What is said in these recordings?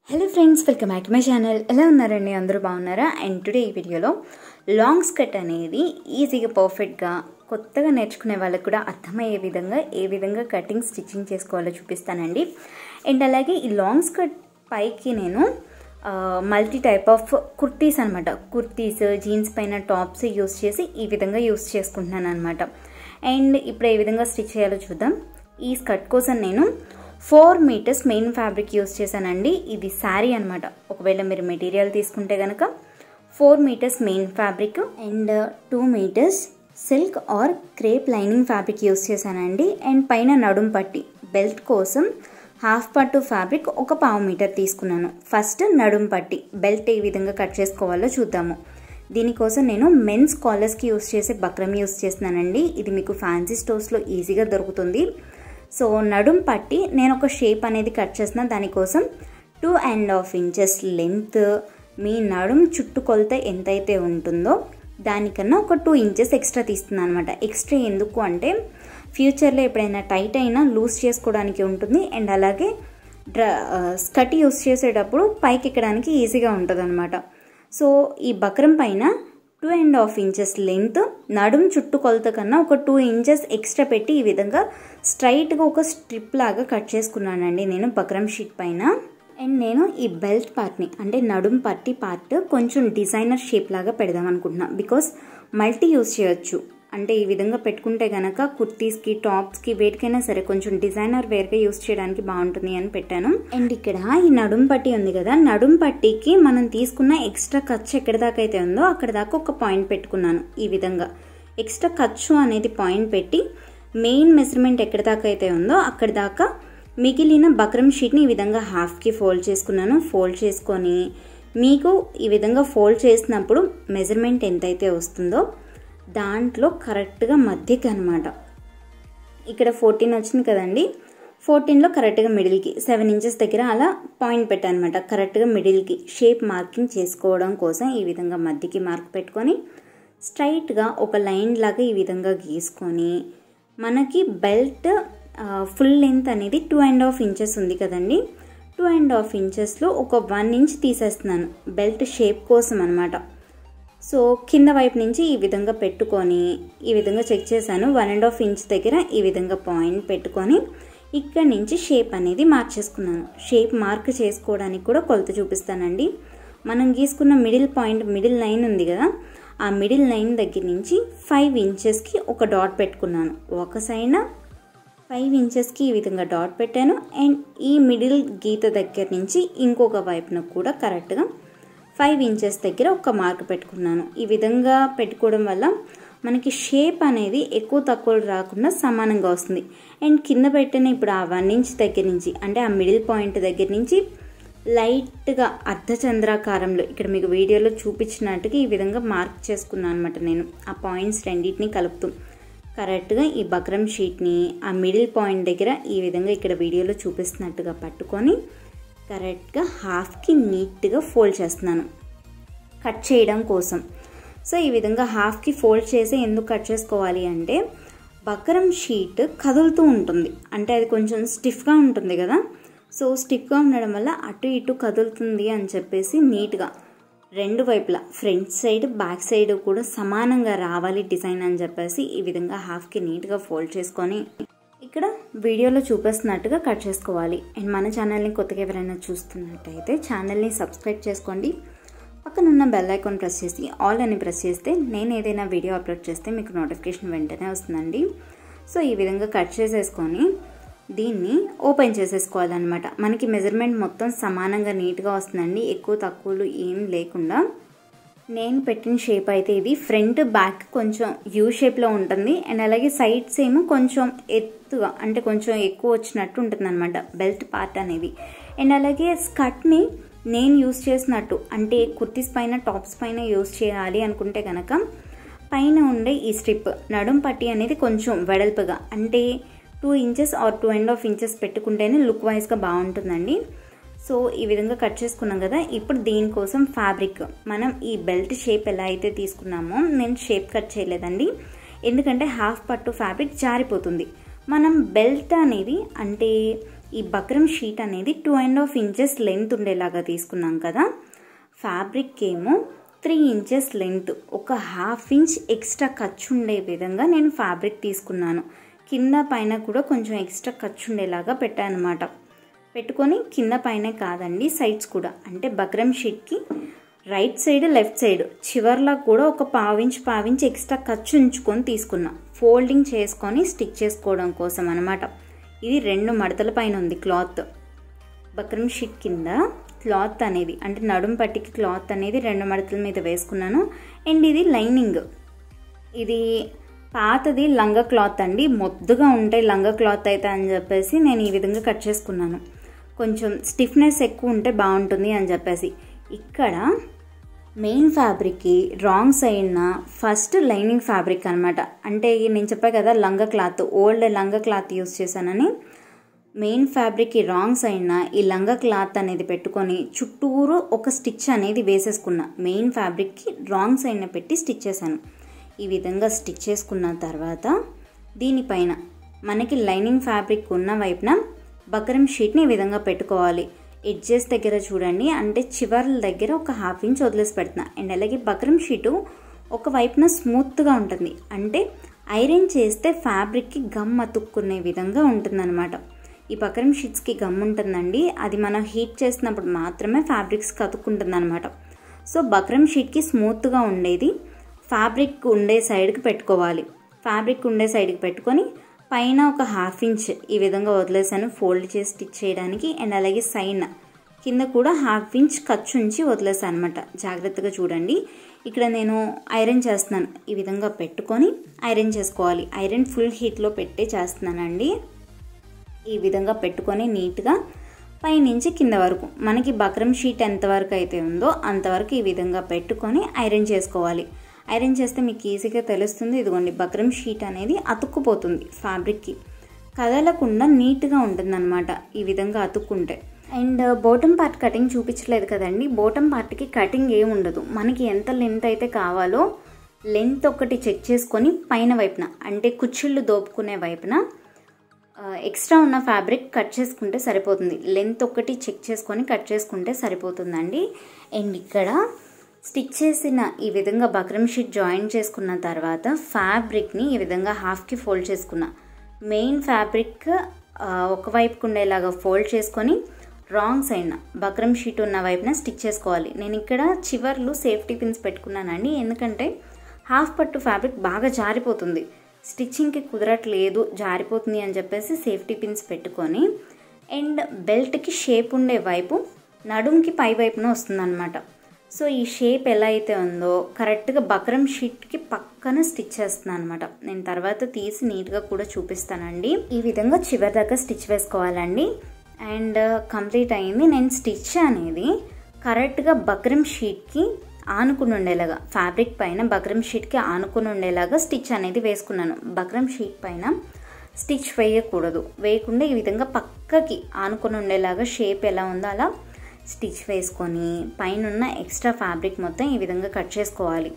hello friends welcome back to my channel ఎలా ఉన్నారండి అందరూ బాగున్నారా అండ్ టుడే ఈ వీడియోలో లాంగ్ స్కర్ట్ అనేది ఈజీగా పర్ఫెక్ట్గా కొత్తగా నేర్చుకునే వాళ్ళకు కూడా అర్థమయ్యే విధంగా ఏ విధంగా కటింగ్ స్టిచ్చింగ్ చేసుకోవాలో చూపిస్తానండి అండ్ అలాగే ఈ లాంగ్ స్కర్ట్ పైకి నేను మల్టీ టైప్ ఆఫ్ కుర్తీస్ అనమాట కుర్తీస్ జీన్స్ పైన టాప్స్ యూస్ చేసి ఈ విధంగా యూస్ చేసుకుంటున్నాను అనమాట అండ్ ఇప్పుడు ఏ విధంగా స్టిచ్ చేయాలో చూద్దాం ఈ స్కర్ట్ కోసం నేను four meters main fabric use చేశానండి ఇది శారీ అనమాట ఒకవేళ మీరు మెటీరియల్ తీసుకుంటే కనుక four meters main fabric and two meters silk or crepe lining fabric use చేశానండి అండ్ పైన నడుం పట్టి బెల్ట్ కోసం హాఫ్ పట్టు ఫ్యాబ్రిక్ ఒక పావు మీటర్ తీసుకున్నాను ఫస్ట్ నడుం పట్టి బెల్ట్ ఏ విధంగా కట్ చేసుకోవాలో చూద్దాము దీనికోసం నేను మెన్స్ కాలర్స్కి యూస్ చేసే బక్రం యూస్ చేస్తున్నానండి ఇది మీకు ఫ్యాన్సీ స్టోర్స్లో ఈజీగా దొరుకుతుంది సో నడుం పట్టి నేను ఒక షేప్ అనేది కట్ చేసిన దానికోసం two and half inches length మీ నడుం చుట్టు కొలత ఎంతైతే ఉంటుందో దానికన్నా ఒక టూ ఇంచెస్ ఎక్స్ట్రా తీస్తున్నాను అనమాట ఎక్స్ట్రా ఎందుకు అంటే ఫ్యూచర్లో ఎప్పుడైనా టైట్ అయినా లూజ్ చేసుకోవడానికి ఉంటుంది అండ్ అలాగే డ్ర స్కట్ యూస్ చేసేటప్పుడు పైకి ఎక్కడానికి ఈజీగా ఉంటుంది అనమాట సో ఈ బక్రం పైన two and half inches length నడుం చుట్టు కొలత కన్నా ఒక టూ ఇంచెస్ ఎక్స్ట్రా పెట్టి ఈ విధంగా స్ట్రైట్గా ఒక స్ట్రిప్ లాగా కట్ చేసుకున్నానండి నేను బక్రం షీట్ పైన అండ్ నేను ఈ బెల్ట్ పార్ట్ని అంటే నడుం పట్టి పార్ట్ కొంచెం డిజైనర్ షేప్ లాగా పెడదాం అనుకుంటున్నా బికాస్ మల్టీ యూస్ చేయొచ్చు అంటే ఈ విధంగా పెట్టుకుంటే కనుక కుర్తీస్కి టాప్స్కి వేటికైనా సరే కొంచెం డిజైనర్ వేర్గా యూస్ చేయడానికి బాగుంటుంది అని పెట్టాను అండ్ ఇక్కడ ఈ నడుం పట్టి ఉంది కదా నడుం పట్టికి మనం తీసుకున్న ఎక్స్ట్రా ఖర్చు ఎక్కడి దాకా అయితే ఉందో అక్కడ దాకా ఒక పాయింట్ పెట్టుకున్నాను ఈ విధంగా ఎక్స్ట్రా ఖర్చు అనేది పాయింట్ పెట్టి మెయిన్ మెజర్మెంట్ ఎక్కడి దాకా అయితే ఉందో అక్కడి దాకా మిగిలిన బక్రం షీట్ని ఈ విధంగా హాఫ్కి ఫోల్డ్ చేసుకున్నాను ఫోల్డ్ చేసుకొని మీకు ఈ విధంగా ఫోల్డ్ చేసినప్పుడు మెజర్మెంట్ ఎంతైతే వస్తుందో దాంట్లో కరెక్ట్గా మధ్యకి అనమాట ఇక్కడ ఫోర్టీన్ వచ్చింది కదండి ఫోర్టీన్లో కరెక్ట్గా మిడిల్కి సెవెన్ ఇంచెస్ దగ్గర అలా పాయింట్ పెట్టాను అనమాట కరెక్ట్గా మిడిల్కి షేప్ మార్కింగ్ చేసుకోవడం కోసం ఈ విధంగా మధ్యకి మార్క్ పెట్టుకొని స్ట్రైట్గా ఒక లైన్ లాగా ఈ విధంగా గీసుకొని మనకి బెల్ట్ ఫుల్ లెంత్ అనేది టూ అండ్ హాఫ్ ఇంచెస్ ఉంది కదండి టూ అండ్ హాఫ్ ఇంచెస్లో ఒక వన్ ఇంచ్ తీసేస్తున్నాను బెల్ట్ షేప్ కోసం అనమాట సో కింద వైపు నుంచి ఈ విధంగా పెట్టుకొని ఈ విధంగా చెక్ చేశాను వన్ అండ్ హాఫ్ ఇంచ్ దగ్గర ఈ విధంగా పాయింట్ పెట్టుకొని ఇక్కడ నుంచి షేప్ అనేది మార్క్ చేసుకున్నాను షేప్ మార్క్ చేసుకోవడానికి కూడా కొలత చూపిస్తానండి మనం గీసుకున్న మిడిల్ పాయింట్ మిడిల్ లైన్ ఉంది కదా ఆ మిడిల్ లైన్ దగ్గర నుంచి ఫైవ్ ఇంచెస్కి ఒక డాట్ పెట్టుకున్నాను ఒక సైడ్ ఫైవ్ ఇంచెస్కి ఈ విధంగా డాట్ పెట్టాను అండ్ ఈ మిడిల్ గీత దగ్గర నుంచి ఇంకొక వైపున కూడా కరెక్ట్గా ఫైవ్ ఇంచెస్ దగ్గర ఒక మార్క్ పెట్టుకున్నాను ఈ విధంగా పెట్టుకోవడం వల్ల మనకి షేప్ అనేది ఎక్కువ తక్కువ రాకుండా సమానంగా వస్తుంది అండ్ కింద పెట్టిన ఇప్పుడు ఆ వన్ ఇంచ్ దగ్గర నుంచి అంటే ఆ మిడిల్ పాయింట్ దగ్గర నుంచి లైట్గా అర్ధచంద్రాకారంలో ఇక్కడ మీకు వీడియోలో చూపించినట్టుగా ఈ విధంగా మార్క్ చేసుకున్నాను అనమాట నేను ఆ పాయింట్స్ రెండింటిని కలుపుతూ కరెక్ట్గా ఈ బక్రం షీట్ని ఆ మిడిల్ పాయింట్ దగ్గర ఈ విధంగా ఇక్కడ వీడియోలో చూపిస్తున్నట్టుగా పట్టుకొని కరెక్ట్గా హాఫ్కి నీట్గా ఫోల్డ్ చేస్తున్నాను కట్ చేయడం కోసం సో ఈ విధంగా హాఫ్కి ఫోల్డ్ చేసి ఎందుకు కట్ చేసుకోవాలి అంటే బక్రం షీట్ కదులుతూ ఉంటుంది అంటే అది కొంచెం స్టిఫ్గా ఉంటుంది కదా సో స్టిఫ్గా ఉండడం వల్ల అటు ఇటు కదులుతుంది అని చెప్పేసి నీట్గా రెండు వైపులా ఫ్రంట్ సైడ్ బ్యాక్ సైడ్ కూడా సమానంగా రావాలి డిజైన్ అని చెప్పేసి ఈ విధంగా హాఫ్కి నీట్గా ఫోల్డ్ చేసుకొని ఇక్కడ వీడియోలో చూపిస్తున్నట్టుగా కట్ చేసుకోవాలి అండ్ మన ఛానల్ని కొత్తగా ఎవరైనా చూస్తున్నట్టయితే ఛానల్ని సబ్స్క్రైబ్ చేసుకోండి పక్కన ఉన్న బెల్ ఐకాన్ ప్రెస్ చేసి ఆల్ అని ప్రెస్ చేస్తే నేను ఏదైనా వీడియో అప్లోడ్ చేస్తే మీకు నోటిఫికేషన్ వెంటనే వస్తుందండి సో ఈ విధంగా కట్ చేసేసుకొని దీన్ని ఓపెన్ చేసేసుకోవాలన్నమాట మనకి మెజర్మెంట్ మొత్తం సమానంగా నీట్గా వస్తుందండి ఎక్కువ తక్కువలు ఏం లేకుండా నేను పెట్టిన షేప్ అయితే ఇది ఫ్రంట్ బ్యాక్ కొంచెం యూ షేప్లో ఉంటుంది అండ్ అలాగే సైడ్స్ ఏమో కొంచెం ఎత్తుగా అంటే కొంచెం ఎక్కువ వచ్చినట్టు ఉంటుంది అనమాట బెల్ట్ పార్ట్ అనేది అండ్ అలాగే స్కర్ట్ని నేను యూస్ చేసినట్టు అంటే కుర్తీస్ పైన టాప్స్ పైన యూస్ చేయాలి అనుకుంటే కనుక పైన ఉండే ఈ స్ట్రిప్ నడుం పట్టి అనేది కొంచెం వెడల్పుగా అంటే two inches or two and half inches పెట్టుకుంటేనే లుక్ వైజ్గా బాగుంటుందండి సో ఈ విధంగా కట్ చేసుకున్నాం కదా ఇప్పుడు దీనికోసం ఫ్యాబ్రిక్ మనం ఈ బెల్ట్ షేప్ ఎలా అయితే తీసుకున్నామో నేను షేప్ కట్ చేయలేదండి ఎందుకంటే హాఫ్ పట్టు ఫ్యాబ్రిక్ జారిపోతుంది మనం బెల్ట్ అనేది అంటే ఈ బక్రం షీట్ అనేది two and half inches length ఉండేలాగా తీసుకున్నాం కదా ఫ్యాబ్రిక్ ఏమో త్రీ ఇంచెస్ లెంత్ ఒక హాఫ్ ఇంచ్ ఎక్స్ట్రా ఖర్చు ఉండే విధంగా నేను ఫ్యాబ్రిక్ తీసుకున్నాను కింద పైన కూడా కొంచెం ఎక్స్ట్రా ఖర్చు ఉండేలాగా పెట్టాను అనమాట పెట్టుకొని కింద పైన కాదండి సైడ్స్ కూడా అంటే బక్రం షీట్కి రైట్ సైడ్ లెఫ్ట్ సైడ్ చివర్లా కూడా ఒక పావించ్ పావించ్ ఎక్స్ట్రా ఖర్చు ఉంచుకొని తీసుకున్నా ఫోల్డింగ్ చేసుకొని స్టిచ్ చేసుకోవడం కోసం అనమాట ఇది రెండు మడతల పైన ఉంది క్లాత్ బక్రం షీట్ కింద క్లాత్ అనేది అంటే నడుం పట్టికి క్లాత్ అనేది రెండు మడతల మీద వేసుకున్నాను అండ్ ఇది లైనింగ్ ఇది పాతది లంగా క్లాత్ అండి మొద్దుగా ఉంటాయి లంగా క్లాత్ అయితే అని చెప్పేసి నేను ఈ విధంగా కట్ చేసుకున్నాను కొంచెం స్టిఫ్నెస్ ఎక్కువ ఉంటే బాగుంటుంది అని చెప్పేసి ఇక్కడ మెయిన్ ఫ్యాబ్రిక్కి రాంగ్ సైడ్న ఫస్ట్ లైనింగ్ ఫ్యాబ్రిక్ అనమాట అంటే నేను చెప్పా కదా లంగా క్లాత్ ఓల్డ్ లంగా క్లాత్ యూస్ చేశానని మెయిన్ ఫ్యాబ్రిక్కి రాంగ్ సైడ్న ఈ లంగా క్లాత్ అనేది పెట్టుకొని చుట్టూరు ఒక స్టిచ్ అనేది వేసేసుకున్నా మెయిన్ ఫ్యాబ్రిక్కి రాంగ్ సైడ్న పెట్టి స్టిచ్ చేశాను ఈ విధంగా స్టిచ్ చేసుకున్న తర్వాత దీనిపైన మనకి లైనింగ్ ఫ్యాబ్రిక్ ఉన్న వైపున బకరం షీట్ని ఈ విధంగా పెట్టుకోవాలి ఎడ్జెస్ దగ్గర చూడండి అంటే చివర్ల దగ్గర ఒక హాఫ్ ఇంచ్ వదిలేసి పెడుతున్నా అండ్ అలాగే బకరం షీటు ఒక వైపున స్మూత్గా ఉంటుంది అంటే ఐరన్ చేస్తే ఫ్యాబ్రిక్కి గమ్ అతుక్కునే విధంగా ఉంటుందన్నమాట ఈ బకరం షీట్స్కి గమ్ ఉంటుందండి అది మనం హీట్ చేసినప్పుడు మాత్రమే ఫ్యాబ్రిక్స్కి అతుక్కుంటుంది అనమాట సో బక్రం షీట్కి స్మూత్గా ఉండేది ఫ్యాబ్రిక్ ఉండే సైడ్కి పెట్టుకోవాలి ఫ్యాబ్రిక్ ఉండే సైడ్కి పెట్టుకొని పైన ఒక హాఫ్ ఇంచ్ ఈ విధంగా వదిలేసాను ఫోల్డ్ చేసి స్టిచ్ చేయడానికి అండ్ అలాగే సైన్ కింద కూడా హాఫ్ ఇంచ్ ఖర్చు ఉంచి వదిలేసాను అనమాట జాగ్రత్తగా చూడండి ఇక్కడ నేను ఐరన్ చేస్తున్నాను ఈ విధంగా పెట్టుకొని ఐరన్ చేసుకోవాలి ఐరన్ ఫుల్ హీట్లో పెట్టి చేస్తున్నానండి ఈ విధంగా పెట్టుకొని నీట్గా పైనుంచి కింద వరకు మనకి బక్రం షీట్ ఎంతవరకు అయితే ఉందో అంతవరకు ఈ విధంగా పెట్టుకొని ఐరన్ చేసుకోవాలి ఐరన్ చేస్తే మీకు ఈజీగా తెలుస్తుంది ఇదిగోండి బక్రం షీట్ అనేది అతుక్కుపోతుంది ఫ్యాబ్రిక్కి కదలకుండా నీట్గా ఉంటుందన్నమాట ఈ విధంగా అతుక్కుంటే అండ్ బోటం పార్ట్ కటింగ్ చూపించలేదు కదండి బోటం పార్ట్కి కటింగ్ ఏమి ఉండదు మనకి ఎంత లెంత్ అయితే కావాలో లెంత్ ఒకటి చెక్ చేసుకొని పైన వైపున అంటే కుచ్చిళ్ళు దోపుకునే వైపున ఎక్స్ట్రా ఉన్న ఫ్యాబ్రిక్ కట్ చేసుకుంటే సరిపోతుంది లెంత్ ఒకటి చెక్ చేసుకొని కట్ చేసుకుంటే సరిపోతుందండి అండ్ ఇక్కడ స్టిచ్ చేసిన ఈ విధంగా బక్రం షీట్ జాయిన్ చేసుకున్న తర్వాత ఫ్యాబ్రిక్ని ఈ విధంగా హాఫ్కి ఫోల్డ్ చేసుకున్న మెయిన్ ఫ్యాబ్రిక్ ఒకవైపుకు ఉండేలాగా ఫోల్డ్ చేసుకొని రాంగ్ సైడ్న బక్రం షీట్ ఉన్న వైపున స్టిచ్ చేసుకోవాలి నేను ఇక్కడ చివర్లు సేఫ్టీ పిన్స్ పెట్టుకున్నానండి ఎందుకంటే హాఫ్ పట్టు ఫ్యాబ్రిక్ బాగా జారిపోతుంది స్టిచ్చింగ్కి కుదరట్లేదు జారిపోతుంది అని చెప్పేసి సేఫ్టీ పిన్స్ పెట్టుకొని అండ్ బెల్ట్కి షేప్ ఉండే వైపు నడుంకి పై వైపున వస్తుందన్నమాట సో ఈ షేప్ ఎలా అయితే ఉందో కరెక్ట్గా బక్రం షీట్కి పక్కన స్టిచ్ చేస్తున్నాను అనమాట నేను తర్వాత తీసి నీట్గా కూడా చూపిస్తానండి ఈ విధంగా చివరి దాకా స్టిచ్ వేసుకోవాలండి అండ్ కంప్లీట్ అయింది నేను స్టిచ్ అనేది కరెక్ట్గా బక్రం షీట్కి ఆనుకుని ఉండేలాగా ఫ్యాబ్రిక్ పైన బక్రం షీట్కి ఆనుకుని ఉండేలాగా స్టిచ్ అనేది వేసుకున్నాను బక్రం షీట్ పైన స్టిచ్ వేయకూడదు వేయకుండా ఈ విధంగా పక్కకి ఆనుకొని ఉండేలాగా షేప్ ఎలా ఉందో అలా స్టిచ్ వేసుకొని పైన ఉన్న ఎక్స్ట్రా ఫ్యాబ్రిక్ మొత్తం ఈ విధంగా కట్ చేసుకోవాలి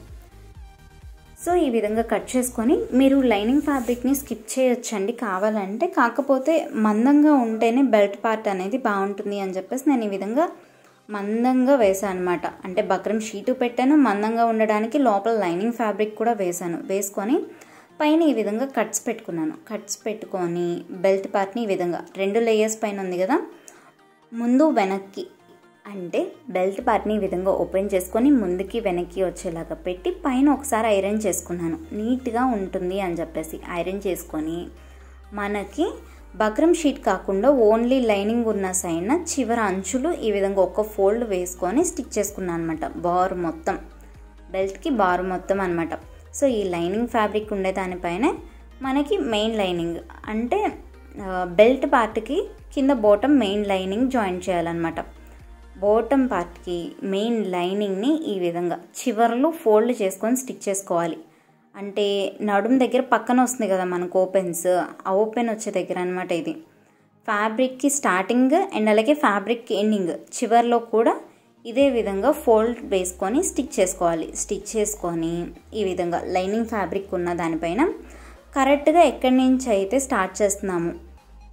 సో ఈ విధంగా కట్ చేసుకొని మీరు లైనింగ్ ఫ్యాబ్రిక్ని స్కిప్ చేయొచ్చండి కావాలంటే కాకపోతే మందంగా ఉంటేనే బెల్ట్ పార్ట్ అనేది బాగుంటుంది అని చెప్పేసి నేను ఈ విధంగా మందంగా వేసాను అనమాట అంటే బక్రం షీటు పెట్టాను మందంగా ఉండడానికి లోపల లైనింగ్ ఫ్యాబ్రిక్ కూడా వేసాను వేసుకొని పైన ఈ విధంగా కట్స్ పెట్టుకున్నాను కట్స్ పెట్టుకొని బెల్ట్ పార్ట్ని ఈ విధంగా రెండు లేయర్స్ పైన ఉంది కదా ముందు వెనక్కి అంటే బెల్ట్ పార్ట్ని ఈ విధంగా ఓపెన్ చేసుకొని ముందుకి వెనక్కి వచ్చేలాగా పెట్టి పైన ఒకసారి ఐరన్ చేసుకున్నాను నీట్గా ఉంటుంది అని చెప్పేసి ఐరన్ చేసుకొని మనకి బక్రం షీట్ కాకుండా ఓన్లీ లైనింగ్ ఉన్న సైడ్న చివర అంచులు ఈ విధంగా ఒక ఫోల్డ్ వేసుకొని స్టిచ్ చేసుకున్నాను అనమాట బార్ మొత్తం బెల్ట్కి బార్ మొత్తం అనమాట సో ఈ లైనింగ్ ఫ్యాబ్రిక్ ఉండే దానిపైనే మనకి మెయిన్ లైనింగ్ అంటే బెల్ట్ పార్ట్కి కింద బోటం మెయిన్ లైనింగ్ జాయిన్ చేయాలన్నమాట బోటం పార్ట్కి మెయిన్ లైనింగ్ని ఈ విధంగా చివర్లు ఫోల్డ్ చేసుకొని స్టిచ్ చేసుకోవాలి అంటే నడుము దగ్గర పక్కన వస్తుంది కదా మనకు ఓపెన్స్ ఆ ఓపెన్ వచ్చే దగ్గర అనమాట ఇది ఫ్యాబ్రిక్కి స్టార్టింగ్ అండ్ అలాగే ఫ్యాబ్రిక్ ఎండింగ్ చివర్లో కూడా ఇదే విధంగా ఫోల్డ్ వేసుకొని స్టిచ్ చేసుకోవాలి స్టిచ్ చేసుకొని ఈ విధంగా లైనింగ్ ఫ్యాబ్రిక్ ఉన్న దానిపైన కరెక్ట్గా ఎక్కడి నుంచి అయితే స్టార్ట్ చేస్తున్నాము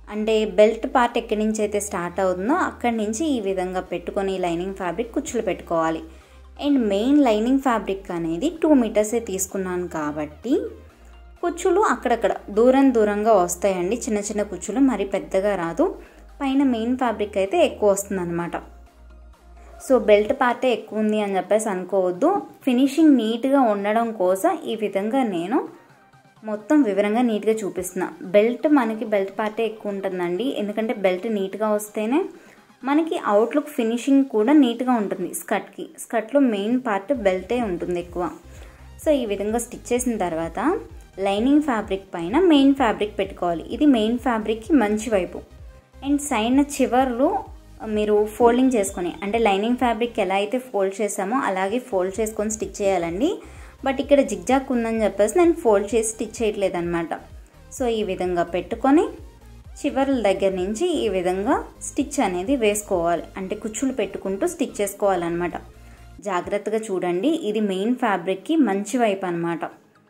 అంటే బెల్ట్ పార్ట్ ఎక్కడి నుంచి అయితే స్టార్ట్ అవుతుందో అక్కడి నుంచి ఈ విధంగా పెట్టుకొని లైనింగ్ ఫ్యాబ్రిక్ కుచ్చులు పెట్టుకోవాలి అండ్ మెయిన్ లైనింగ్ ఫ్యాబ్రిక్ అనేది టూ మీటర్సే తీసుకున్నాను కాబట్టి కుచ్చులు అక్కడక్కడ దూరం దూరంగా వస్తాయండి చిన్న చిన్న కుచ్చులు మరి పెద్దగా రాదు పైన మెయిన్ ఫ్యాబ్రిక్ అయితే ఎక్కువ వస్తుంది అనమాట సో బెల్ట్ పార్టే ఎక్కువ ఉంది అని చెప్పేసి అనుకోవద్దు ఫినిషింగ్ నీట్గా ఉండడం కోసం ఈ విధంగా నేను మొత్తం వివరంగా నీట్గా చూపిస్తున్నా బెల్ట్ మనకి బెల్ట్ పార్టే ఎక్కువ ఉంటుందండి ఎందుకంటే బెల్ట్ నీట్గా వస్తేనే మనకి అవుట్లుక్ ఫినిషింగ్ కూడా నీట్గా ఉంటుంది స్కర్ట్కి స్కర్ట్లో మెయిన్ పార్ట్ బెల్టే ఉంటుంది ఎక్కువ సో ఈ విధంగా స్టిచ్ చేసిన తర్వాత లైనింగ్ ఫ్యాబ్రిక్ పైన మెయిన్ ఫ్యాబ్రిక్ పెట్టుకోవాలి ఇది మెయిన్ ఫ్యాబ్రిక్కి మంచి వైపు అండ్ సైడ్ చివర్లు మీరు ఫోల్డింగ్ చేసుకొని అంటే లైనింగ్ ఫ్యాబ్రిక్ ఎలా అయితే ఫోల్డ్ చేసామో అలాగే ఫోల్డ్ చేసుకొని స్టిచ్ చేయాలండి బట్ ఇక్కడ జిగ్జాక్ ఉందని చెప్పేసి నేను ఫోల్డ్ చేసి స్టిచ్ చేయట్లేదు అనమాట సో ఈ విధంగా పెట్టుకొని చివర్ల దగ్గర నుంచి ఈ విధంగా స్టిచ్ అనేది వేసుకోవాలి అంటే కుచ్చులు పెట్టుకుంటూ స్టిచ్ చేసుకోవాలన్నమాట జాగ్రత్తగా చూడండి ఇది మెయిన్ ఫ్యాబ్రిక్కి మంచి వైపు అనమాట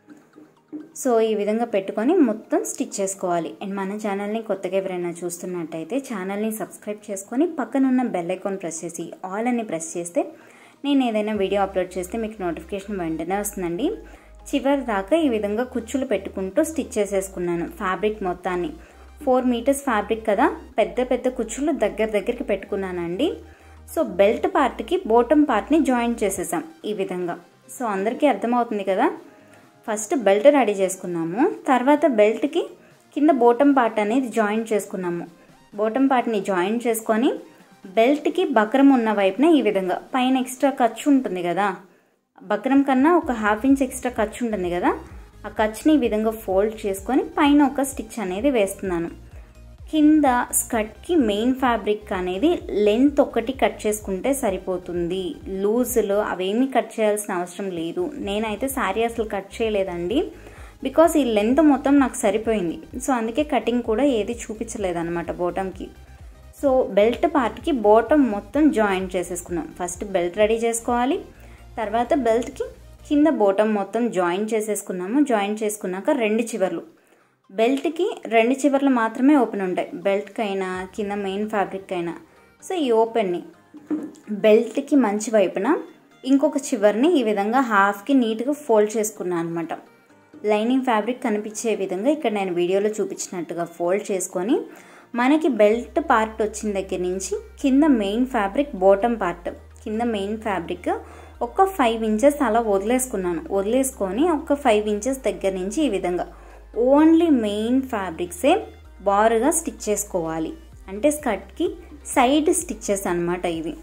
సో ఈ విధంగా పెట్టుకొని మొత్తం స్టిచ్ చేసుకోవాలి అండ్ మన ఛానల్ని కొత్తగా ఎవరైనా చూస్తున్నట్టయితే ఛానల్ని సబ్స్క్రైబ్ చేసుకొని పక్కనున్న బెల్ ఐకాన్ ప్రెస్ చేసి ఆల్ అని ప్రెస్ చేస్తే నేను ఏదైనా వీడియో అప్లోడ్ చేస్తే మీకు నోటిఫికేషన్ వెంటనే వస్తుందండి చివరి దాకా ఈ విధంగా కుచ్చులు పెట్టుకుంటూ స్టిచ్ చేసేసుకున్నాను ఫ్యాబ్రిక్ మొత్తాన్ని ఫోర్ మీటర్స్ ఫ్యాబ్రిక్ కదా పెద్ద పెద్ద కుచ్చులు దగ్గర దగ్గరికి పెట్టుకున్నానండి సో బెల్ట్ పార్ట్కి బోటమ్ పార్ట్ని జాయిన్ చేసేసాం ఈ విధంగా సో అందరికీ అర్థమవుతుంది కదా ఫస్ట్ బెల్ట్ రెడీ చేసుకున్నాము తర్వాత బెల్ట్కి కింద బోటమ్ పార్ట్ అనేది జాయిన్ చేసుకున్నాము బోటమ్ పార్ట్ని జాయిన్ చేసుకొని బెల్ట్కి బక్రం ఉన్న వైపున ఈ విధంగా పైన ఎక్స్ట్రా ఖర్చు ఉంటుంది కదా బక్రం కన్నా ఒక హాఫ్ ఇంచ్ ఎక్స్ట్రా ఖర్చు ఉంటుంది కదా ఆ ఖర్చుని ఈ విధంగా ఫోల్డ్ చేసుకొని పైన ఒక స్టిచ్ అనేది వేస్తున్నాను కింద స్కర్ట్కి మెయిన్ ఫ్యాబ్రిక్ అనేది లెంత్ ఒకటి కట్ చేసుకుంటే సరిపోతుంది లూజులు అవేమీ కట్ చేయాల్సిన అవసరం లేదు నేనైతే శారీ అసలు కట్ చేయలేదండి బికాస్ ఈ లెంత్ మొత్తం నాకు సరిపోయింది సో అందుకే కటింగ్ కూడా ఏది చూపించలేదన్నమాట బోటంకి సో బెల్ట్ పార్ట్కి బోటం మొత్తం జాయింట్ చేసేసుకున్నాం ఫస్ట్ బెల్ట్ రెడీ చేసుకోవాలి తర్వాత బెల్ట్కి కింద బోటం మొత్తం జాయిన్ చేసేసుకున్నాము జాయిన్ చేసుకున్నాక రెండు చివర్లు బెల్ట్కి రెండు చివర్లు మాత్రమే ఓపెన్ ఉంటాయి బెల్ట్కి అయినా కింద మెయిన్ ఫ్యాబ్రిక్ అయినా సో ఈ ఓపెన్ని బెల్ట్కి మంచి వైపున ఇంకొక చివర్ని ఈ విధంగా హాఫ్కి నీట్గా ఫోల్డ్ చేసుకున్నాను అనమాట లైనింగ్ ఫ్యాబ్రిక్ కనిపించే విధంగా ఇక్కడ నేను వీడియోలో చూపించినట్టుగా ఫోల్డ్ చేసుకొని మనకి బెల్ట్ పార్ట్ వచ్చిన దగ్గర నుంచి కింద మెయిన్ ఫ్యాబ్రిక్ బోటమ్ పార్ట్ కింద మెయిన్ ఫ్యాబ్రిక్ ఒక ఫైవ్ ఇంచెస్ అలా వదిలేసుకున్నాను వదిలేసుకొని ఒక ఫైవ్ ఇంచెస్ దగ్గర నుంచి ఈ విధంగా ఓన్లీ మెయిన్ ఫ్యాబ్రిక్సే బారుగా స్టిచ్ చేసుకోవాలి అంటే స్కర్ట్కి సైడ్ స్టిచ్చెస్ అనమాట ఇవి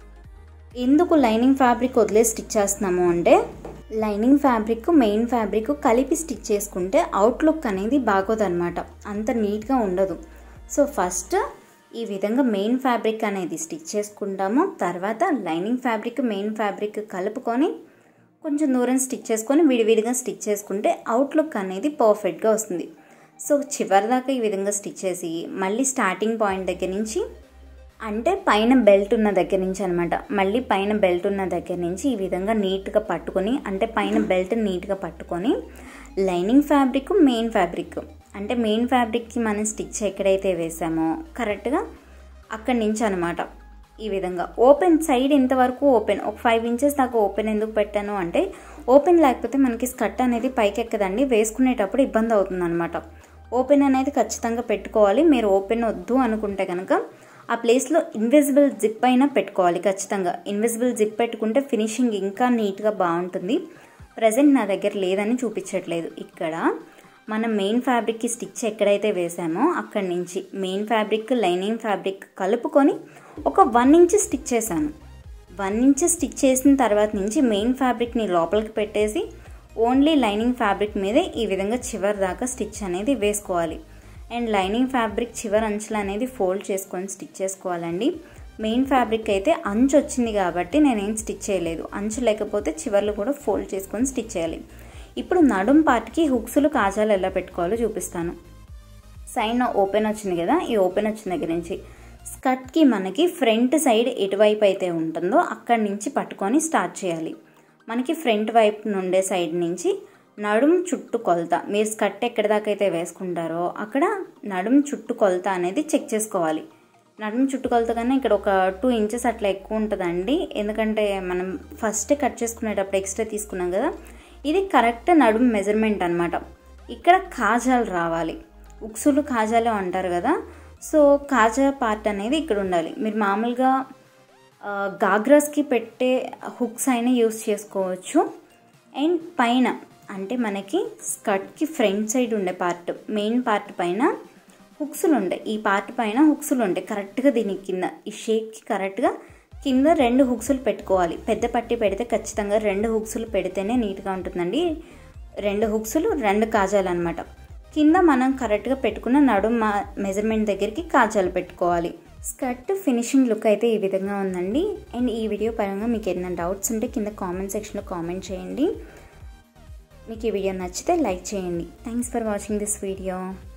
ఎందుకు లైనింగ్ ఫ్యాబ్రిక్ వదిలే స్టిచ్ చేస్తున్నాము అంటే లైనింగ్ ఫ్యాబ్రిక్ మెయిన్ ఫ్యాబ్రిక్ కలిపి స్టిచ్ చేసుకుంటే అవుట్లుక్ అనేది బాగోదన్నమాట అంత నీట్గా ఉండదు సో ఫస్ట్ ఈ విధంగా మెయిన్ ఫ్యాబ్రిక్ అనేది స్టిచ్ చేసుకుంటాము తర్వాత లైనింగ్ ఫ్యాబ్రిక్ మెయిన్ ఫ్యాబ్రిక్ కలుపుకొని కొంచెం దూరం స్టిచ్ చేసుకొని విడివిడిగా స్టిచ్ చేసుకుంటే అవుట్లుక్ అనేది పర్ఫెక్ట్గా వస్తుంది సో చివరిదాకా ఈ విధంగా స్టిచ్ చేసి మళ్ళీ స్టార్టింగ్ పాయింట్ దగ్గర నుంచి అంటే పైన బెల్ట్ ఉన్న దగ్గర నుంచి అనమాట మళ్ళీ పైన బెల్ట్ ఉన్న దగ్గర నుంచి ఈ విధంగా నీట్గా పట్టుకొని అంటే పైన బెల్ట్ నీట్గా పట్టుకొని లైనింగ్ ఫ్యాబ్రిక్ మెయిన్ ఫ్యాబ్రిక్ అంటే మెయిన్ ఫ్యాబ్రిక్కి మనం స్టిచ్ ఎక్కడైతే వేసామో కరెక్ట్గా అక్కడి నుంచి అనమాట ఈ విధంగా ఓపెన్ సైడ్ ఇంతవరకు ఓపెన్ ఒక ఫైవ్ ఇంచెస్ దాకా ఓపెన్ ఎందుకు పెట్టాను అంటే ఓపెన్ లేకపోతే మనకి స్కర్ట్ అనేది పైకి ఎక్కదండి వేసుకునేటప్పుడు ఇబ్బంది అవుతుంది అనమాట ఓపెన్ అనేది ఖచ్చితంగా పెట్టుకోవాలి మీరు ఓపెన్ వద్దు అనుకుంటే కనుక ఆ ప్లేస్లో ఇన్విజిబుల్ జిప్ అయినా పెట్టుకోవాలి ఖచ్చితంగా ఇన్విజిబుల్ జిప్ పెట్టుకుంటే ఫినిషింగ్ ఇంకా నీట్గా బాగుంటుంది ప్రజెంట్ నా దగ్గర లేదని చూపించట్లేదు ఇక్కడ మనం మెయిన్ ఫ్యాబ్రిక్కి స్టిచ్ ఎక్కడైతే వేసామో అక్కడి నుంచి మెయిన్ ఫ్యాబ్రిక్ లైనింగ్ ఫ్యాబ్రిక్ కలుపుకొని ఒక వన్ ఇంచ్ స్టిచ్ చేశాను వన్ ఇంచ్ స్టిచ్ చేసిన తర్వాత నుంచి మెయిన్ ఫ్యాబ్రిక్ని లోపలికి పెట్టేసి ఓన్లీ లైనింగ్ ఫ్యాబ్రిక్ మీదే ఈ విధంగా చివరి దాకా స్టిచ్ అనేది వేసుకోవాలి అండ్ లైనింగ్ ఫ్యాబ్రిక్ చివరి అంచులు అనేది ఫోల్డ్ చేసుకొని స్టిచ్ చేసుకోవాలండి మెయిన్ ఫ్యాబ్రిక్ అయితే అంచు వచ్చింది కాబట్టి నేనేం స్టిచ్ చేయలేదు అంచు లేకపోతే చివర్లు కూడా ఫోల్డ్ చేసుకొని స్టిచ్ చేయాలి ఇప్పుడు నడుం పార్ట్కి హుక్స్లు కాజాలు ఎలా పెట్టుకోవాలో చూపిస్తాను సైడ్ ఓపెన్ వచ్చింది కదా ఈ ఓపెన్ వచ్చిన దగ్గర నుంచి స్కర్ట్కి మనకి ఫ్రంట్ సైడ్ ఎటువైపు అయితే ఉంటుందో అక్కడి నుంచి పట్టుకొని స్టార్ట్ చేయాలి మనకి ఫ్రంట్ వైపు నుండే సైడ్ నుంచి నడుం చుట్టు కొలత మీరు స్కర్ట్ ఎక్కడి దాకా అయితే వేసుకుంటారో అక్కడ నడుం చుట్టు కొలత అనేది చెక్ చేసుకోవాలి నడుము చుట్టు కొలత కన్నా ఇక్కడ ఒక టూ ఇంచెస్ అట్లా ఎక్కువ ఉంటుందండి ఎందుకంటే మనం ఫస్ట్ కట్ చేసుకునేటప్పుడు ఎక్స్ట్రా తీసుకున్నాం కదా ఇది కరెక్ట్ నడుము మెజర్మెంట్ అనమాట ఇక్కడ కాజాలు రావాలి ఉక్సులు కాజాలు అంటారు కదా సో కాజా పార్ట్ అనేది ఇక్కడ ఉండాలి మీరు మామూలుగా గాగ్రాస్కి పెట్టే హుక్స్ అయినా యూస్ చేసుకోవచ్చు అండ్ పైన అంటే మనకి స్కర్ట్కి ఫ్రంట్ సైడ్ ఉండే పార్ట్ మెయిన్ పార్ట్ పైన హుక్స్లు ఉంటాయి ఈ పార్ట్ పైన హుక్స్లు ఉంటాయి కరెక్ట్గా దీని కింద ఈ షేప్కి కరెక్ట్గా కింద రెండు హుక్స్లు పెట్టుకోవాలి పెద్ద పట్టి పెడితే ఖచ్చితంగా రెండు హుక్స్లు పెడితేనే నీట్గా ఉంటుందండి రెండు హుక్స్లు రెండు కాజాలు అనమాట కింద మనం కరెక్ట్గా పెట్టుకున్న నడుం మెజర్మెంట్ దగ్గరికి కాజాలు పెట్టుకోవాలి స్కర్ట్ ఫినిషింగ్ లుక్ అయితే ఈ విధంగా ఉందండి అండ్ ఈ వీడియో పరంగా మీకు ఏదైనా డౌట్స్ ఉంటే కింద కామెంట్ సెక్షన్లో కామెంట్ చేయండి మీకు ఈ వీడియో నచ్చితే లైక్ చేయండి thanks for watching this video